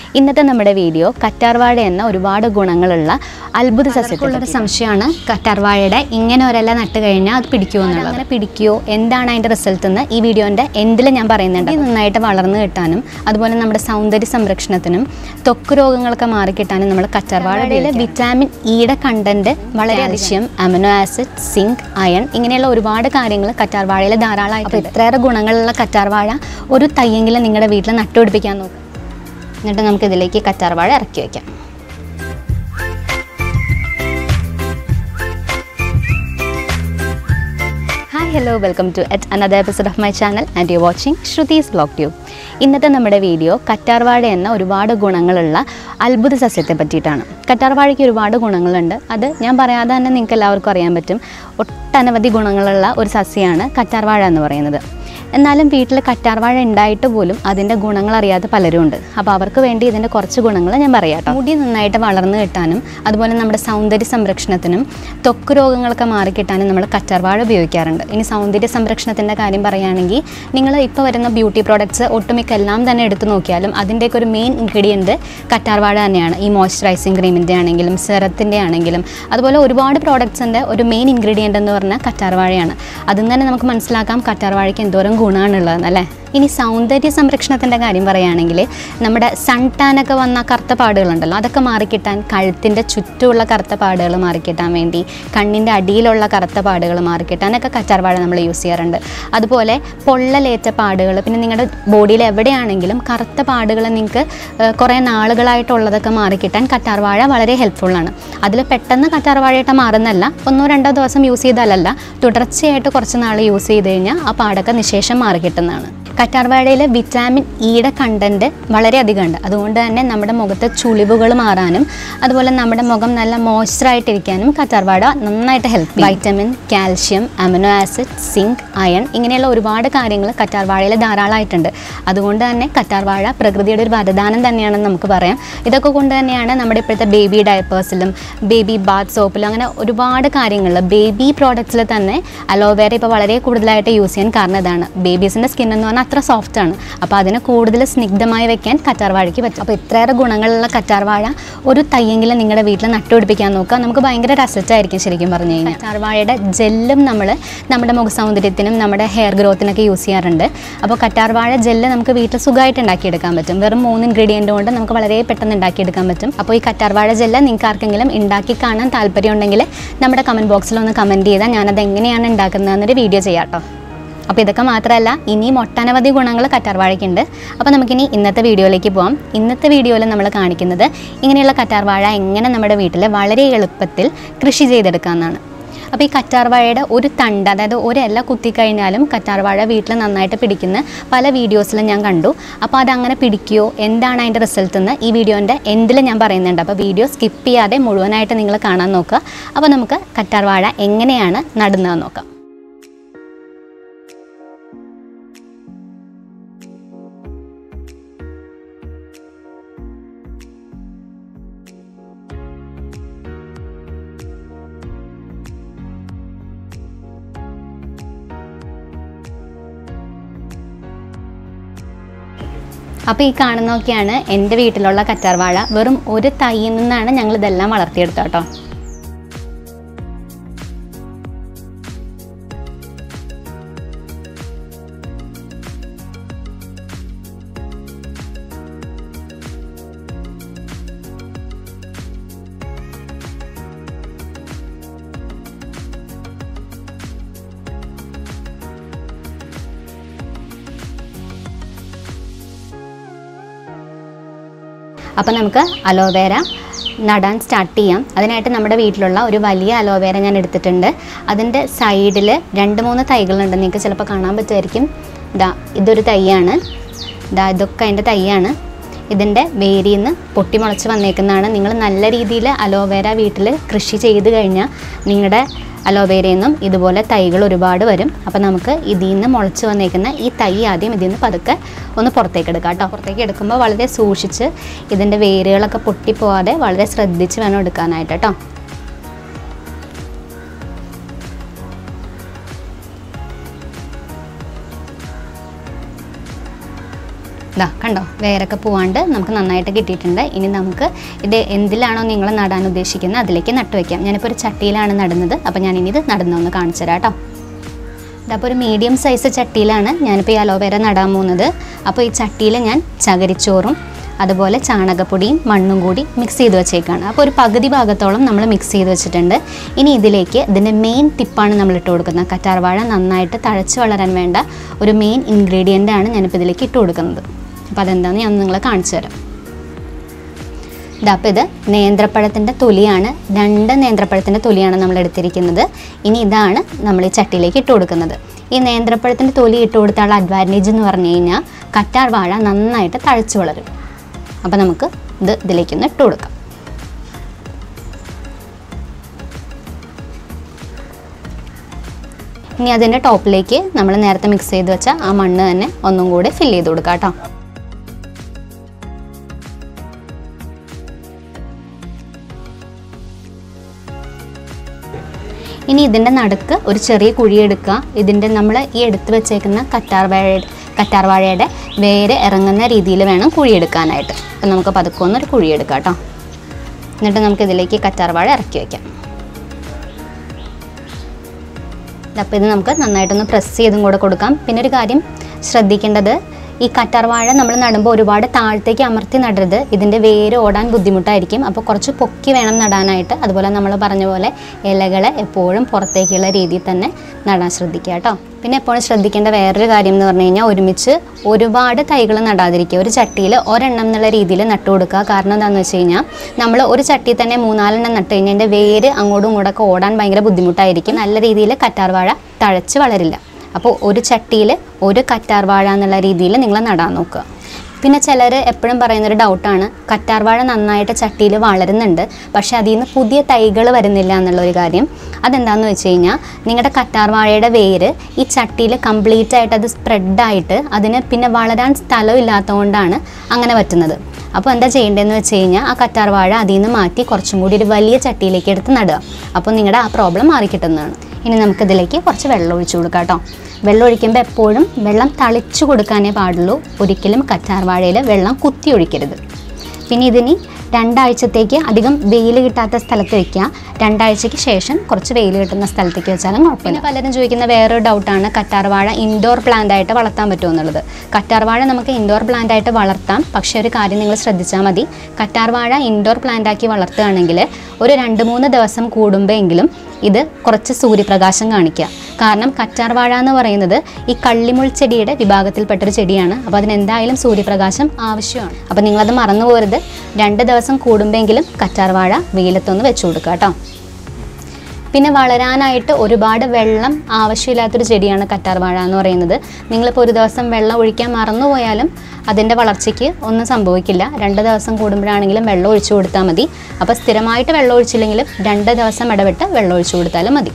ഇന്നത്തെ നമ്മുടെ വീഡിയോ കറ്റാർവാഴ എന്ന ഒരുപാട് ഗുണങ്ങളുള്ള അത്ഭുത സസ്യത്തിലുള്ളൊരു സംശയമാണ് കറ്റാർവാഴയുടെ ഇങ്ങനെ ഒരല്ല നട്ട് കഴിഞ്ഞാൽ അത് പിടിക്കുമോ എന്നുള്ളത് അങ്ങനെ പിടിക്കുമോ എന്താണ് അതിൻ്റെ റിസൾട്ട് എന്ന് ഈ വീഡിയോൻ്റെ എൻഡിൽ ഞാൻ പറയുന്നുണ്ട് ഇത് നന്നായിട്ട് വളർന്നു കിട്ടാനും അതുപോലെ നമ്മുടെ സൗന്ദര്യ സംരക്ഷണത്തിനും ത്വക്ക് രോഗങ്ങളൊക്കെ മാറിക്കിട്ടാനും നമ്മൾ കറ്റാർവാഴയിൽ വിറ്റാമിൻ ഇയുടെ കണ്ടന്റ് വളരെ അധികം അമിനോ ആസിഡ് സിങ്ക് അയൺ ഇങ്ങനെയുള്ള ഒരുപാട് കാര്യങ്ങൾ കറ്റാർവാഴയിൽ ധാരാളമായിട്ട് ഇത്രയേറെ ഗുണങ്ങളുള്ള കറ്റാർവാഴ ഒരു തയ്യെങ്കിലും നിങ്ങളുടെ വീട്ടിൽ നട്ടുപിടിപ്പിക്കാൻ നോക്കുക എന്നിട്ട് നമുക്ക് ഇതിലേക്ക് കറ്റാർവാഴ ഇറക്കി വയ്ക്കാം hi hello welcome to at another episode of my channel and you watching Shruti's blog tube ഇന്നത്തെ നമ്മുടെ വീഡിയോ കറ്റാർവാഴ എന്ന ഒരുപാട് ഗുണങ്ങളുള്ള അത്ഭുത സസ്യത്തെ പറ്റിയിട്ടാണ് കറ്റാർവാഴയ്ക്ക് ഒരുപാട് ഗുണങ്ങളുണ്ട് അത് ഞാൻ പറയാതെ തന്നെ നിങ്ങൾക്ക് എല്ലാവർക്കും അറിയാൻ പറ്റും ഒട്ടനവധി ഗുണങ്ങളുള്ള ഒരു സസ്യമാണ് കറ്റാർവാഴ എന്ന് പറയുന്നത് എന്നാലും വീട്ടിൽ കറ്റാർവാഴ ഉണ്ടായിട്ട് പോലും അതിൻ്റെ ഗുണങ്ങൾ അറിയാത്ത പലരും ഉണ്ട് അപ്പോൾ അവർക്ക് വേണ്ടി ഇതിൻ്റെ കുറച്ച് ഗുണങ്ങൾ ഞാൻ പറയാം ട്ടോ. മുടി നന്നായിട്ട് വളർന്നു കിട്ടാനും അതുപോലെ നമ്മുടെ സൗന്ദര്യ സംരക്ഷണത്തിനും ത്വക്ക് രോഗങ്ങളൊക്കെ മാറിക്കിട്ടാനും നമ്മൾ കറ്റാർവാഴ ഉപയോഗിക്കാറുണ്ട് ഇനി സൗന്ദര്യ സംരക്ഷണത്തിൻ്റെ കാര്യം പറയുകയാണെങ്കിൽ നിങ്ങൾ ഇപ്പോൾ വരുന്ന ബ്യൂട്ടി പ്രോഡക്ട്സ് ഒട്ടുമിക്ക എല്ലാം തന്നെ എടുത്തു നോക്കിയാലും അതിൻ്റെയൊക്കെ ഒരു മെയിൻ ഇൻഗ്രീഡിയൻറ്റ് കറ്റാർവാഴ തന്നെയാണ് ഈ മോയ്സ്ചറൈസിങ് ക്രീമിൻ്റെ ആണെങ്കിലും സെറത്തിൻ്റെ ആണെങ്കിലും അതുപോലെ ഒരുപാട് പ്രോഡക്ട്സിൻ്റെ ഒരു മെയിൻ ഇൻഗ്രീഡിയൻ്റ് എന്ന് പറഞ്ഞാൽ കറ്റാർവാഴയാണ് അതിൽ നിന്ന് തന്നെ നമുക്ക് മനസ്സിലാക്കാം കറ്റാർവാഴയ്ക്ക് എന്തോരം ഗുണമാണുള്ളത് അല്ലേ ഇനി സൗന്ദര്യ സംരക്ഷണത്തിൻ്റെ കാര്യം പറയുകയാണെങ്കിൽ നമ്മുടെ സൺ ടാനൊക്കെ വന്ന കറുത്ത പാടുകളുണ്ടല്ലോ അതൊക്കെ മാറിക്കിട്ടാൻ കഴുത്തിൻ്റെ ചുറ്റുമുള്ള കറുത്ത പാടുകൾ മാറിക്കിട്ടാൻ വേണ്ടി കണ്ണിൻ്റെ അടിയിലുള്ള കറുത്ത പാടുകൾ മാറിക്കിട്ടാനൊക്കെ കറ്റാർവാഴ നമ്മൾ യൂസ് ചെയ്യാറുണ്ട് അതുപോലെ പൊള്ളലേറ്റ പാടുകൾ പിന്നെ നിങ്ങളുടെ ബോഡിയിൽ എവിടെയാണെങ്കിലും കറുത്ത പാടുകൾ നിങ്ങൾക്ക് ഏഹ്, കുറേ നാളുകളായിട്ടുള്ളതൊക്കെ മാറിക്കിട്ടാൻ കറ്റാർവാഴ വളരെ ഹെൽപ്ഫുള്ളാണ് അതിൽ പെട്ടെന്ന് കറ്റാർവാഴയിട്ട് മാറുന്നല്ല ഒന്നോ രണ്ടോ ദിവസം യൂസ് ചെയ്താലല്ല തുടർച്ചയായിട്ട് കുറച്ച് നാൾ യൂസ് ചെയ്ത് കഴിഞ്ഞാൽ ആ പാടൊക്കെ നിശേഷം മാറിക്കിട്ടുന്നതാണ് കറ്റാർവാഴയിൽ വിറ്റാമിൻ ഇയുടെ കണ്ടന്റ് വളരെയധികം ഉണ്ട് അതുകൊണ്ട് തന്നെ നമ്മുടെ മുഖത്തെ ചുളിവുകൾ മാറാനും അതുപോലെ നമ്മുടെ മുഖം നല്ല മോയ്സ്ചറായിട്ടിരിക്കാനും കറ്റാർവാഴ നന്നായിട്ട് ഹെൽപ്പ് ചെയ്യും vitamin calcium amino acid zinc iron ഇങ്ങനെയുള്ള ഒരുപാട് കാര്യങ്ങൾ കറ്റാർവാഴയിൽ ധാരാളമായിട്ടുണ്ട് അതുകൊണ്ട് തന്നെ കറ്റാർവാഴ പ്രകൃതിയുടെ ഒരു വരദാനം തന്നെയാണെന്ന് നമുക്ക് പറയാം ഇതൊക്കെ കൊണ്ട് തന്നെയാണ് നമ്മുടെ ഇപ്പോഴത്തെ ബേബി ഡയപ്പേഴ്സിലും ബേബി ബാത്ത് സോപ്പിലും അങ്ങനെ ഒരുപാട് കാര്യങ്ങളിൽ ബേബി പ്രോഡക്ട്സിൽ തന്നെ അലോവേര ഇപ്പോൾ വളരെ കൂടുതലായിട്ട് യൂസ് ചെയ്യാൻ കാരണം ഇതാണ് ബേബീസിൻ്റെ സ്കിൻ എന്ന് പറഞ്ഞാൽ അത്ര സോഫ്റ്റ് ആണ് അപ്പോൾ അതിനെ കൂടുതൽ സ്നിഗ്ധമായി വെക്കാൻ കറ്റാർവാഴയ്ക്ക് പറ്റും അപ്പോൾ ഇത്രയേറെ ഗുണങ്ങളുള്ള കറ്റാർവാഴ ഒരു തയ്യെങ്കിലും നിങ്ങളുടെ വീട്ടിൽ നട്ടുപിടിപ്പിക്കാൻ നോക്കുക നമുക്ക് ഭയങ്കര രസറ്റായിരിക്കും ശരിക്കും പറഞ്ഞു കഴിഞ്ഞാൽ കറ്റാർവാഴയുടെ ജെല്ലും നമ്മൾ നമ്മുടെ മുഖ സൗന്ദര്യത്തിനും നമ്മുടെ ഹെയർ ഗ്രോത്തിനൊക്കെ യൂസ് ചെയ്യാറുണ്ട് അപ്പോൾ കറ്റാർവാഴ ജെല്ല് നമുക്ക് വീട്ടിൽ സുഖമായിട്ട് ഉണ്ടാക്കിയെടുക്കാൻ പറ്റും വെറും മൂന്ന് ഇൻഗ്രീഡിയൻ്റ് കൊണ്ട് നമുക്ക് വളരെ പെട്ടെന്ന് ഉണ്ടാക്കിയെടുക്കാൻ പറ്റും അപ്പോൾ ഈ കറ്റാർവാഴ ജെല്ല് നിങ്ങൾക്ക് ആർക്കെങ്കിലും ഉണ്ടാക്കി കാണാൻ താല്പര്യം ഉണ്ടെങ്കിൽ നമ്മുടെ കമൻറ്റ് ബോക്സിൽ ഒന്ന് കമൻറ്റ് ചെയ്താൽ ഞാനത് എങ്ങനെയാണ് ഉണ്ടാക്കുന്നതെന്നൊരു വീഡിയോ ചെയ്യാം കേട്ടോ അപ്പോൾ ഇതൊക്കെ മാത്രമല്ല ഇനിയും ഒട്ടനവധി ഗുണങ്ങൾ കറ്റാർവാഴയ്ക്കുണ്ട് അപ്പോൾ നമുക്കിനി ഇന്നത്തെ വീഡിയോയിലേക്ക് പോകാം ഇന്നത്തെ വീഡിയോയിൽ നമ്മൾ കാണിക്കുന്നത് ഇങ്ങനെയുള്ള കറ്റാർവാഴ എങ്ങനെ നമ്മുടെ വീട്ടിൽ വളരെ എളുപ്പത്തിൽ കൃഷി ചെയ്തെടുക്കാമെന്നാണ് അപ്പോൾ ഈ കറ്റാർവാഴയുടെ ഒരു തണ്ട് അതായത് ഒരു ഇല കുത്തിക്കഴിഞ്ഞാലും കറ്റാർവാഴ വീട്ടിൽ നന്നായിട്ട് പിടിക്കുന്ന പല വീഡിയോസിലും ഞാൻ കണ്ടു അപ്പോൾ അതങ്ങനെ പിടിക്കുകയോ എന്താണ് അതിൻ്റെ റിസൾട്ട് എന്ന് ഈ വീഡിയോൻ്റെ എൻഡിൽ ഞാൻ പറയുന്നുണ്ട് അപ്പോൾ വീഡിയോ സ്കിപ്പ് ചെയ്യാതെ മുഴുവനായിട്ട് നിങ്ങൾ കാണാൻ നോക്കുക അപ്പോൾ നമുക്ക് കറ്റാർവാഴ എങ്ങനെയാണ് നടുന്നതെന്ന് നോക്കാം അപ്പോൾ ഈ കാണുന്നതൊക്കെയാണ് എൻ്റെ വീട്ടിലുള്ള കറ്റാർവാഴ വെറും ഒരു തൈയിൽ നിന്നാണ് ഞങ്ങൾ ഇതെല്ലാം വളർത്തിയെടുത്തത് കേട്ടോ അപ്പോൾ നമുക്ക് അലോവേര നടാൻ സ്റ്റാർട്ട് ചെയ്യാം അതിനായിട്ട് നമ്മുടെ വീട്ടിലുള്ള ഒരു വലിയ അലോവേര ഞാൻ എടുത്തിട്ടുണ്ട് അതിൻ്റെ സൈഡിൽ രണ്ട് മൂന്ന് തൈകളുണ്ട് നിങ്ങൾക്ക് ചിലപ്പോൾ കാണാൻ പറ്റുമായിരിക്കും ഇതാ ഇതൊരു തൈയാണ് ഇതാ ഇതൊക്കെ അതിൻ്റെ തൈയാണ് ഇതിൻ്റെ വേരിൽ നിന്ന് പൊട്ടിമുളച്ച് വന്നേക്കുന്നതാണ് നിങ്ങൾ നല്ല രീതിയിൽ അലോവേര വീട്ടിൽ കൃഷി ചെയ്ത് കഴിഞ്ഞാൽ നിങ്ങളുടെ അലോവേരയിൽ നിന്നും ഇതുപോലെ തൈകൾ ഒരുപാട് വരും അപ്പോൾ നമുക്ക് ഇതിൽ നിന്ന് മുളച്ച് വന്നേക്കുന്ന ഈ തൈ ആദ്യം ഇതിൽ നിന്ന് പതുക്കെ ഒന്ന് പുറത്തേക്ക് എടുക്കാം കേട്ടോ പുറത്തേക്ക് എടുക്കുമ്പോൾ വളരെ സൂക്ഷിച്ച് ഇതിൻ്റെ വേരുകളൊക്കെ പൊട്ടിപ്പോവാതെ വളരെ ശ്രദ്ധിച്ച് വേണം എടുക്കാനായിട്ട് കേട്ടോ ഇതാ കണ്ടോ വേരൊക്കെ പോവാണ്ട് നമുക്ക് നന്നായിട്ട് കിട്ടിയിട്ടുണ്ട് ഇനി നമുക്ക് ഇത് എന്തിലാണോ നിങ്ങൾ നടാൻ ഉദ്ദേശിക്കുന്നത് അതിലേക്ക് നട്ടുവെക്കാം ഞാനിപ്പോൾ ഒരു ചട്ടിയിലാണ് നടുന്നത് അപ്പോൾ ഞാൻ ഇനി ഇത് നടുന്നൊന്ന് കാണിച്ചു തരാം കേട്ടോ ഇതപ്പോൾ ഒരു മീഡിയം സൈസ് ചട്ടിയിലാണ് ഞാനിപ്പോൾ ഈ അലോവേര നടാൻ പോകുന്നത് അപ്പോൾ ഈ ചട്ടിയിൽ ഞാൻ ചകിരിച്ചോറും അതുപോലെ ചാണകപ്പൊടിയും മണ്ണും കൂടി മിക്സ് ചെയ്ത് വെച്ചേക്കാണ് അപ്പോൾ ഒരു പകുതി ഭാഗത്തോളം നമ്മൾ മിക്സ് ചെയ്ത് വെച്ചിട്ടുണ്ട് ഇനി ഇതിലേക്ക് ഇതിൻ്റെ മെയിൻ ടിപ്പാണ് നമ്മൾ ഇട്ട് കൊടുക്കുന്നത് കറ്റാർവാഴ നന്നായിട്ട് തഴച്ച് വളരാൻ വേണ്ട ഒരു മെയിൻ ഇൻഗ്രീഡിയൻ്റ് ആണ് ഞാനിപ്പോൾ ഇതിലേക്ക് ഇട്ട് കൊടുക്കുന്നത് അപ്പോൾ അതെന്താണെന്ന് ഞാൻ നിങ്ങളെ കാണിച്ചു തരാം ഇതാ അപ്പോൾ ഇത് നേന്ത്രപ്പഴത്തിൻ്റെ തൊലിയാണ് രണ്ട് നേന്ത്രപ്പഴത്തിൻ്റെ തൊലിയാണ് നമ്മൾ എടുത്തിരിക്കുന്നത് ഇനി ഇതാണ് നമ്മൾ ഈ ചട്ടിയിലേക്ക് ഇട്ട് കൊടുക്കുന്നത് ഈ നേന്ത്രപ്പഴത്തിൻ്റെ തൊലി ഇട്ട് കൊടുത്താലുള്ള അഡ്വാൻറ്റേജ് എന്ന് പറഞ്ഞു കഴിഞ്ഞാൽ കറ്റാർ വാഴ നന്നായിട്ട് തഴച്ചു വളരും അപ്പോൾ നമുക്ക് ഇത് ഇതിലേക്കൊന്ന് ഇട്ട് കൊടുക്കാം ഇനി അതിൻ്റെ ടോപ്പിലേക്ക് നമ്മൾ നേരത്തെ മിക്സ് ചെയ്ത് വെച്ച ആ മണ്ണ് തന്നെ ഒന്നും കൂടി ഫില്ല് ചെയ്ത് കൊടുക്കാം കേട്ടോ ഇനി ഇതിൻ്റെ നടുക്ക് ഒരു ചെറിയ കുഴി എടുക്കുക ഇതിൻ്റെ നമ്മൾ ഈ എടുത്ത് വെച്ചേക്കുന്ന കറ്റാർവാഴ കറ്റാർവാഴയുടെ വേര് ഇറങ്ങുന്ന രീതിയിൽ വേണം കുഴി എടുക്കാനായിട്ട് അപ്പം നമുക്ക് പതുക്കെ ഒന്നൊരു കുഴി എടുക്കാം കേട്ടോ എന്നിട്ട് നമുക്ക് ഇതിലേക്ക് കറ്റാർവാഴ ഇറക്കി വയ്ക്കാം അപ്പോൾ ഇത് നമുക്ക് നന്നായിട്ടൊന്ന് പ്രസ് ചെയ്തും കൂടെ കൊടുക്കാം പിന്നെ ഒരു കാര്യം ശ്രദ്ധിക്കേണ്ടത് ഈ കറ്റാർവാഴ നമ്മൾ നടുമ്പോൾ ഒരുപാട് താഴത്തേക്ക് അമർത്തി നടരുത് ഇതിൻ്റെ വേര് ഓടാൻ ബുദ്ധിമുട്ടായിരിക്കും അപ്പോൾ കുറച്ച് പൊക്കി വേണം നടാനായിട്ട് അതുപോലെ നമ്മൾ പറഞ്ഞ പോലെ ഇലകളെ എപ്പോഴും പുറത്തേക്കുള്ള രീതിയിൽ തന്നെ നടാൻ ശ്രദ്ധിക്കുക കേട്ടോ പിന്നെ എപ്പോഴും ശ്രദ്ധിക്കേണ്ട വേറൊരു കാര്യം എന്ന് പറഞ്ഞു കഴിഞ്ഞാൽ ഒരുമിച്ച് ഒരുപാട് തൈകൾ നടാതിരിക്കുക ഒരു ചട്ടിയിൽ ഒരെണ്ണം എന്നുള്ള രീതിയിൽ നട്ടു കൊടുക്കുക കാരണം എന്താണെന്ന് വെച്ച് കഴിഞ്ഞാൽ നമ്മൾ ഒരു ചട്ടിയിൽ തന്നെ മൂന്നാലെണ്ണം നട്ട് കഴിഞ്ഞാൽ അതിൻ്റെ വേര് അങ്ങോട്ടും ഇങ്ങോട്ടൊക്കെ ഓടാൻ ഭയങ്കര ബുദ്ധിമുട്ടായിരിക്കും നല്ല രീതിയിൽ കറ്റാർവാഴ തഴച്ച് വളരില്ല അപ്പോൾ ഒരു ചട്ടിയിൽ ഒരു കറ്റാർവാഴ എന്നുള്ള രീതിയിൽ നിങ്ങൾ നടാൻ നോക്കുക പിന്നെ ചിലർ എപ്പോഴും പറയുന്നൊരു ഡൗട്ടാണ് കറ്റാർവാഴ നന്നായിട്ട് ചട്ടിയിൽ വളരുന്നുണ്ട് പക്ഷെ അതിൽ നിന്ന് പുതിയ തൈകൾ വരുന്നില്ല എന്നുള്ളൊരു കാര്യം അതെന്താണെന്ന് വെച്ച് കഴിഞ്ഞാൽ നിങ്ങളുടെ കറ്റാർവാഴയുടെ വേര് ഈ ചട്ടിയിൽ കംപ്ലീറ്റ് ആയിട്ട് അത് സ്പ്രെഡായിട്ട് അതിന് പിന്നെ വളരാൻ സ്ഥലമില്ലാത്തതുകൊണ്ടാണ് അങ്ങനെ പറ്റുന്നത് അപ്പോൾ എന്താ ചെയ്യേണ്ടതെന്ന് വെച്ച് കഴിഞ്ഞാൽ ആ കറ്റാർവാഴ അതിൽ നിന്ന് മാറ്റി കുറച്ചും കൂടി ഒരു വലിയ ചട്ടിയിലേക്ക് എടുത്ത് നടുക അപ്പോൾ നിങ്ങളുടെ ആ പ്രോബ്ലം മാറിക്കിട്ടുന്നതാണ് ഇനി നമുക്കിതിലേക്ക് കുറച്ച് വെള്ളം ഒഴിച്ചു കൊടുക്കാം കേട്ടോ വെള്ളം ഒഴിക്കുമ്പോൾ എപ്പോഴും വെള്ളം തളിച്ചു കൊടുക്കാനേ പാടുള്ളൂ ഒരിക്കലും കറ്റാർവാഴയിൽ വെള്ളം കുത്തി ഒഴിക്കരുത് പിന്നെ ഇതിനി രണ്ടാഴ്ചത്തേക്ക് അധികം വെയിൽ കിട്ടാത്ത സ്ഥലത്ത് വെക്കുക രണ്ടാഴ്ചയ്ക്ക് ശേഷം കുറച്ച് വെയിൽ കിട്ടുന്ന സ്ഥലത്തേക്ക് വെച്ചാലും കുഴപ്പമില്ല പലരും ചോദിക്കുന്ന വേറൊരു ഡൗട്ടാണ് കറ്റാർവാഴ ഇൻഡോർ പ്ലാന്റ് ആയിട്ട് വളർത്താൻ പറ്റുമോ എന്നുള്ളത് കറ്റാർവാഴ നമുക്ക് ഇൻഡോർ പ്ലാന്റ് ആയിട്ട് വളർത്താം പക്ഷേ ഒരു കാര്യം നിങ്ങൾ ശ്രദ്ധിച്ചാൽ മതി കറ്റാർവാഴ ഇൻഡോർ പ്ലാന്റ് ആക്കി വളർത്തുകയാണെങ്കിൽ ഒരു രണ്ട് മൂന്ന് ദിവസം കൂടുമ്പോഴെങ്കിലും ഇത് കുറച്ച് സൂര്യപ്രകാശം കാണിക്കുക കാരണം കറ്റാർവാഴ എന്ന് പറയുന്നത് ഈ കള്ളിമുൾ ചെടിയുടെ വിഭാഗത്തിൽപ്പെട്ടൊരു ചെടിയാണ് അപ്പോൾ അതിന് എന്തായാലും സൂര്യപ്രകാശം ആവശ്യമാണ് അപ്പോൾ നിങ്ങളത് മറന്നു പോകരുത് രണ്ട് ദിവസം കൂടുമ്പോഴെങ്കിലും കറ്റാർവാഴ വെയിലത്തൊന്ന് വെച്ചു കൊടുക്കുക കേട്ടോ പിന്നെ വളരാനായിട്ട് ഒരുപാട് വെള്ളം ആവശ്യമില്ലാത്തൊരു ചെടിയാണ് കറ്റാർവാഴ എന്ന് പറയുന്നത് നിങ്ങളിപ്പോൾ ഒരു ദിവസം വെള്ളം ഒഴിക്കാൻ മറന്നുപോയാലും അതിൻ്റെ വളർച്ചയ്ക്ക് ഒന്നും സംഭവിക്കില്ല രണ്ട് ദിവസം കൂടുമ്പോഴാണെങ്കിലും വെള്ളം ഒഴിച്ചു കൊടുത്താൽ മതി അപ്പോൾ സ്ഥിരമായിട്ട് വെള്ളം ഒഴിച്ചില്ലെങ്കിലും രണ്ട് ദിവസം ഇടവിട്ട് വെള്ളം ഒഴിച്ചു കൊടുത്താലും മതി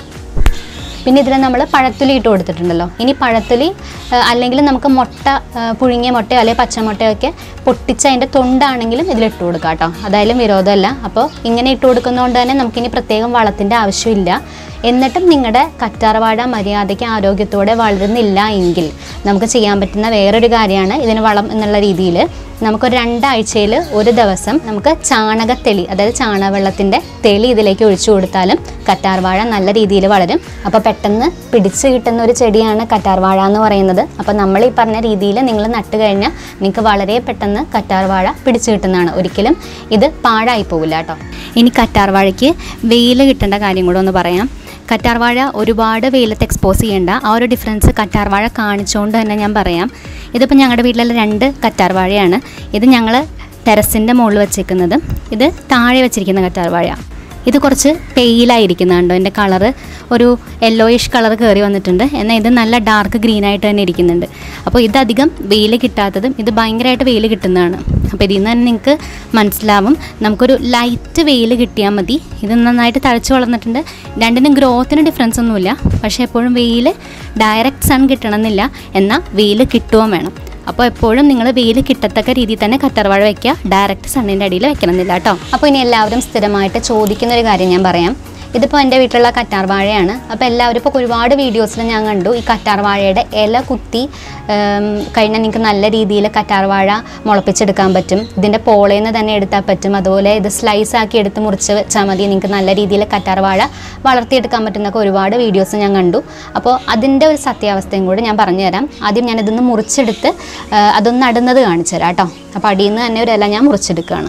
പിന്നെ ഇതിൽ നമ്മൾ പഴത്തൊലി ഇട്ട് കൊടുത്തിട്ടുണ്ടല്ലോ ഇനി പഴത്തൊലി ആ, അല്ലെങ്കിൽ നമുക്ക് മുട്ട ആ, പുഴുങ്ങിയ മുട്ടയോ അല്ലെങ്കിൽ പച്ചമുട്ടയോ ഒക്കെ പൊട്ടിച്ച് അതിൻ്റെ തൊണ്ടാണെങ്കിലും ഇതിലിട്ട് കൊടുക്കാം കേട്ടോ അതായാലും വിരോധമല്ല അപ്പോൾ ഇങ്ങനെ ഇട്ട് കൊടുക്കുന്നതുകൊണ്ട് തന്നെ നമുക്കിനി പ്രത്യേകം വളത്തിൻ്റെ ആവശ്യമില്ല എന്നിട്ടും നിങ്ങളുടെ കറ്റാർവാഴ മര്യാദയ്ക്ക് ആരോഗ്യത്തോടെ വളരുന്നില്ല എങ്കിൽ നമുക്ക് ചെയ്യാൻ പറ്റുന്ന വേറൊരു കാര്യമാണ് ഇതിന് വളം എന്നുള്ള രീതിയിൽ നമുക്കൊരു രണ്ടാഴ്ചയിൽ ഒരു ദിവസം നമുക്ക് ചാണകത്തെളി അതായത് ചാണകവെള്ളത്തിൻ്റെ തെളി ഇതിലേക്ക് ഒഴിച്ചു കൊടുത്താലും കറ്റാർവാഴ നല്ല രീതിയിൽ വളരും അപ്പോൾ പെട്ടെന്ന് പിടിച്ച് കിട്ടുന്ന ഒരു ചെടിയാണ് കറ്റാർവാഴ എന്ന് പറയുന്നത് അപ്പോൾ നമ്മൾ ഈ പറഞ്ഞ രീതിയിൽ നിങ്ങൾ നട്ട് കഴിഞ്ഞാൽ നിങ്ങൾക്ക് വളരെ പെട്ടെന്ന് കറ്റാർവാഴ പിടിച്ച് കിട്ടുന്നതാണ് ഒരിക്കലും ഇത് പാഴായി പോകില്ല കേട്ടോ ഇനി കറ്റാർവാഴയ്ക്ക് വെയിൽ കിട്ടേണ്ട കാര്യം കൂടെ ഒന്ന് പറയാം കറ്റാർവാഴ ഒരുപാട് വെയിലത്ത് എക്സ്പോസ് ചെയ്യേണ്ട ആ ഒരു ഡിഫറൻസ് കറ്റാർവാഴ കാണിച്ചുകൊണ്ട് തന്നെ ഞാൻ പറയാം ഇതിപ്പോൾ ഞങ്ങളുടെ വീട്ടിലുള്ള രണ്ട് കറ്റാർവാഴയാണ് ഇത് ഞങ്ങൾ ടെറസിൻ്റെ മുകളിൽ വെച്ചേക്കുന്നത് ഇത് താഴെ വെച്ചിരിക്കുന്ന കറ്റാർവാഴ ഇത് കുറച്ച് പെയിലായിരിക്കുന്നുണ്ടോ എൻ്റെ കളറ് ഒരു യെല്ലോയിഷ് കളർ കയറി വന്നിട്ടുണ്ട് എന്നാൽ ഇത് നല്ല ഡാർക്ക് ഗ്രീൻ ആയിട്ട് തന്നെ ഇരിക്കുന്നുണ്ട് അപ്പോൾ ഇതധികം വെയിൽ കിട്ടാത്തതും ഇത് ഭയങ്കരമായിട്ട് വെയിൽ കിട്ടുന്നതാണ് അപ്പോൾ ഇതിൽ നിന്ന് തന്നെ നിങ്ങൾക്ക് മനസ്സിലാവും നമുക്കൊരു ലൈറ്റ് വെയിൽ കിട്ടിയാൽ മതി ഇത് നന്നായിട്ട് തഴച്ച് വളർന്നിട്ടുണ്ട് രണ്ടിനും ഗ്രോത്തിന് ഡിഫറൻസ് ഒന്നുമില്ല പക്ഷേ എപ്പോഴും വെയിൽ ഡയറക്റ്റ് സൺ കിട്ടണമെന്നില്ല എന്നാൽ വെയിൽ കിട്ടുകയും വേണം അപ്പോൾ എപ്പോഴും നിങ്ങൾ വെയിൽ കിട്ടത്തക്ക രീതിയിൽ തന്നെ കറ്റർവാഴ വെക്കുക ഡയറക്റ്റ് സണ്ണിൻ്റെ അടിയിൽ വെക്കണമെന്നില്ല കേട്ടോ അപ്പോൾ ഇനി എല്ലാവരും സ്ഥിരമായിട്ട് ചോദിക്കുന്ന ഒരു കാര്യം ഞാൻ പറയാം ഇതിപ്പോൾ എൻ്റെ വീട്ടിലുള്ള കറ്റാർ വാഴയാണ് അപ്പോൾ എല്ലാവരും ഇപ്പോൾ ഒരുപാട് വീഡിയോസിൽ ഞാൻ കണ്ടു ഈ കറ്റാർ വാഴയുടെ ഇല കുത്തി ഉം, കഴിഞ്ഞാൽ നിങ്ങൾക്ക് നല്ല രീതിയിൽ കറ്റാർ വാഴ മുളപ്പിച്ചെടുക്കാൻ പറ്റും ഇതിൻ്റെ പോളയിൽ നിന്ന് തന്നെ എടുത്താൽ പറ്റും അതുപോലെ ഇത് സ്ലൈസ് ആക്കി എടുത്ത് മുറിച്ച് വെച്ചാൽ മതി നിങ്ങൾക്ക് നല്ല രീതിയിൽ കറ്റാർ വാഴ വളർത്തിയെടുക്കാൻ പറ്റുന്നൊക്കെ ഒരുപാട് വീഡിയോസ് ഞാൻ കണ്ടു അപ്പോൾ അതിൻ്റെ ഒരു സത്യാവസ്ഥയും കൂടി ഞാൻ പറഞ്ഞുതരാം ആദ്യം ഞാൻ ഇതൊന്ന് മുറിച്ചെടുത്ത് ആ, അതൊന്ന് നടുന്നത് കാണിച്ചു തരാം കേട്ടോ അപ്പോൾ അടിയിൽ നിന്ന് തന്നെ ഒരു ഇല ഞാൻ മുറിച്ചെടുക്കുകയാണ്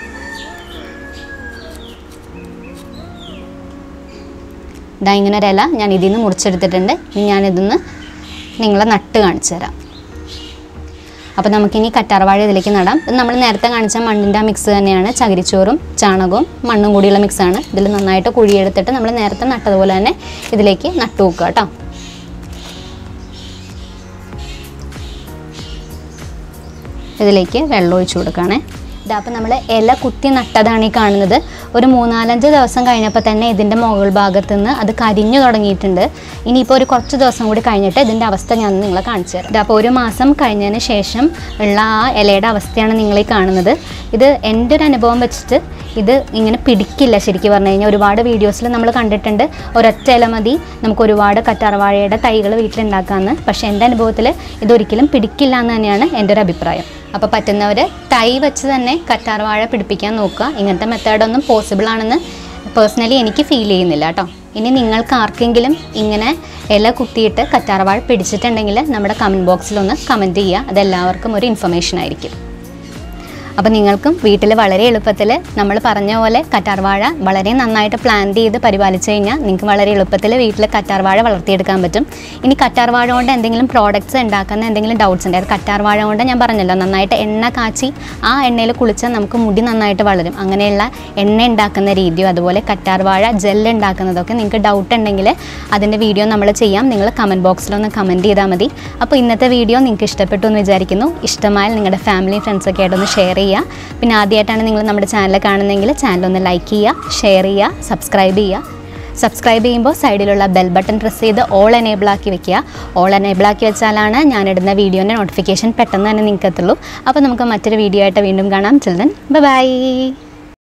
ഇതാ ഇങ്ങനെ ഒരു ഇല ഞാൻ ഇതിൽ നിന്ന് മുറിച്ചെടുത്തിട്ടുണ്ട് ഇനി ഞാനിതൊന്ന് നിങ്ങളെ നട്ട് കാണിച്ചു തരാം അപ്പോൾ നമുക്കിനി കറ്റാർവാഴ ഇതിലേക്ക് നടാം ഇത് നമ്മൾ നേരത്തെ കാണിച്ച മണ്ണിൻ്റെ ആ മിക്സ് തന്നെയാണ് ചകിരിച്ചോറും ചാണകവും മണ്ണും കൂടിയുള്ള മിക്സാണ് ഇതിൽ നന്നായിട്ട് കുഴിയെടുത്തിട്ട് നമ്മൾ നേരത്തെ നട്ടതുപോലെ തന്നെ ഇതിലേക്ക് നട്ടു വെക്കുക കേട്ടോ ഇതിലേക്ക് വെള്ളം ഒഴിച്ചു കൊടുക്കുകയാണേ ഇതാ അപ്പോൾ നമ്മൾ ഇല കുത്തി നട്ടതാണ് ഈ കാണുന്നത് ഒരു മൂന്നാലഞ്ച് ദിവസം കഴിഞ്ഞപ്പോൾ തന്നെ ഇതിൻ്റെ മുകൾ ഭാഗത്ത് നിന്ന് അത് കരിഞ്ഞു തുടങ്ങിയിട്ടുണ്ട് ഇനിയിപ്പോൾ ഒരു കുറച്ച് ദിവസം കൂടി കഴിഞ്ഞിട്ട് ഇതിൻ്റെ അവസ്ഥ ഞാൻ നിങ്ങളെ കാണിച്ചു തരാം ഇതാ അപ്പോൾ ഒരു മാസം കഴിഞ്ഞതിന് ശേഷം ഉള്ള ആ ഇലയുടെ അവസ്ഥയാണ് നിങ്ങൾ ഈ കാണുന്നത് ഇത് എൻ്റെ ഒരു അനുഭവം വെച്ചിട്ട് ഇത് ഇങ്ങനെ പിടിക്കില്ല ശരിക്കും പറഞ്ഞു കഴിഞ്ഞാൽ ഒരുപാട് വീഡിയോസിൽ നമ്മൾ കണ്ടിട്ടുണ്ട് ഒരൊറ്റ ഇല മതി നമുക്ക് ഒരുപാട് കറ്റാർവാഴയുടെ തൈകൾ വീട്ടിലുണ്ടാക്കാമെന്ന് പക്ഷേ എൻ്റെ അനുഭവത്തിൽ ഇതൊരിക്കലും പിടിക്കില്ല എന്ന് തന്നെയാണ് എൻ്റെ ഒരു അഭിപ്രായം അപ്പോൾ പറ്റുന്നവർ തൈ വെച്ച് തന്നെ കറ്റാർവാഴ പിടിപ്പിക്കാൻ നോക്കുക ഇങ്ങനത്തെ മെത്തേഡൊന്നും പോസിബിൾ ആണെന്ന് പേഴ്സണലി എനിക്ക് ഫീൽ ചെയ്യുന്നില്ല കേട്ടോ ഇനി നിങ്ങൾക്ക് ആർക്കെങ്കിലും ഇങ്ങനെ ഇല കുത്തിയിട്ട് കറ്റാർവാഴ പിടിച്ചിട്ടുണ്ടെങ്കിൽ നമ്മുടെ കമൻറ്റ് ബോക്സിലൊന്ന് കമൻറ്റ് ചെയ്യുക അതെല്ലാവർക്കും ഒരു ഇൻഫർമേഷൻ ആയിരിക്കും അപ്പോൾ നിങ്ങൾക്കും വീട്ടിൽ വളരെ എളുപ്പത്തിൽ നമ്മൾ പറഞ്ഞ പോലെ കറ്റാർവാഴ വളരെ നന്നായിട്ട് പ്ലാൻ ചെയ്ത് പരിപാലിച്ച് കഴിഞ്ഞാൽ നിങ്ങൾക്ക് വളരെ എളുപ്പത്തിൽ വീട്ടിൽ കറ്റാർവാഴ വളർത്തിയെടുക്കാൻ പറ്റും ഇനി കറ്റാർവാഴ കൊണ്ട് എന്തെങ്കിലും പ്രോഡക്റ്റ്സ് ഉണ്ടാക്കുന്ന എന്തെങ്കിലും ഡൗട്ട്സ് ഉണ്ട് അത് കറ്റാർവാഴ കൊണ്ട് ഞാൻ പറഞ്ഞല്ലോ നന്നായിട്ട് എണ്ണ കാച്ചി ആ എണ്ണയിൽ കുളിച്ചാൽ നമുക്ക് മുടി നന്നായിട്ട് വളരും അങ്ങനെയുള്ള എണ്ണ ഉണ്ടാക്കുന്ന രീതിയോ അതുപോലെ കറ്റാർവാഴ ജെല്ല് ഉണ്ടാക്കുന്നതൊക്കെ നിങ്ങൾക്ക് ഡൗട്ട് ഉണ്ടെങ്കിൽ അതിൻ്റെ വീഡിയോ നമ്മൾ ചെയ്യാം നിങ്ങൾ കമൻറ്റ് ബോക്സിലൊന്ന് കമൻറ്റ് ചെയ്താൽ മതി അപ്പോൾ ഇന്നത്തെ വീഡിയോ നിങ്ങൾക്ക് ഇഷ്ടപ്പെട്ടു എന്ന് വിചാരിക്കുന്നു ഇഷ്ടമായാൽ നിങ്ങളുടെ ഫാമിലി ഫ്രണ്ട്സൊക്കെ ആയിട്ടൊന്ന് ഷെയർ ചെയ്യുക പിന്നെ ആദ്യമായിട്ടാണ് നിങ്ങൾ നമ്മുടെ ചാനൽ കാണുന്നതെങ്കിൽ ചാനൽ ഒന്ന് ലൈക്ക് ചെയ്യുക ഷെയർ ചെയ്യുക സബ്സ്ക്രൈബ് ചെയ്യുക സബ്സ്ക്രൈബ് ചെയ്യുമ്പോൾ സൈഡിലുള്ള ബെൽ ബട്ടൺ പ്രസ് ചെയ്ത് ഓൾ എനേബിൾ ആക്കി വെക്കുക ഓൾ എനേബിൾ ആക്കി വെച്ചാലാണ് ഞാനിടുന്ന വീഡിയോൻ്റെ നോട്ടിഫിക്കേഷൻ പെട്ടെന്ന് തന്നെ നിങ്ങൾക്ക് എത്തുള്ളൂ അപ്പോൾ നമുക്ക് മറ്റൊരു വീഡിയോ ആയിട്ട് വീണ്ടും കാണാം ചിൽഡ്രൻ ബൈ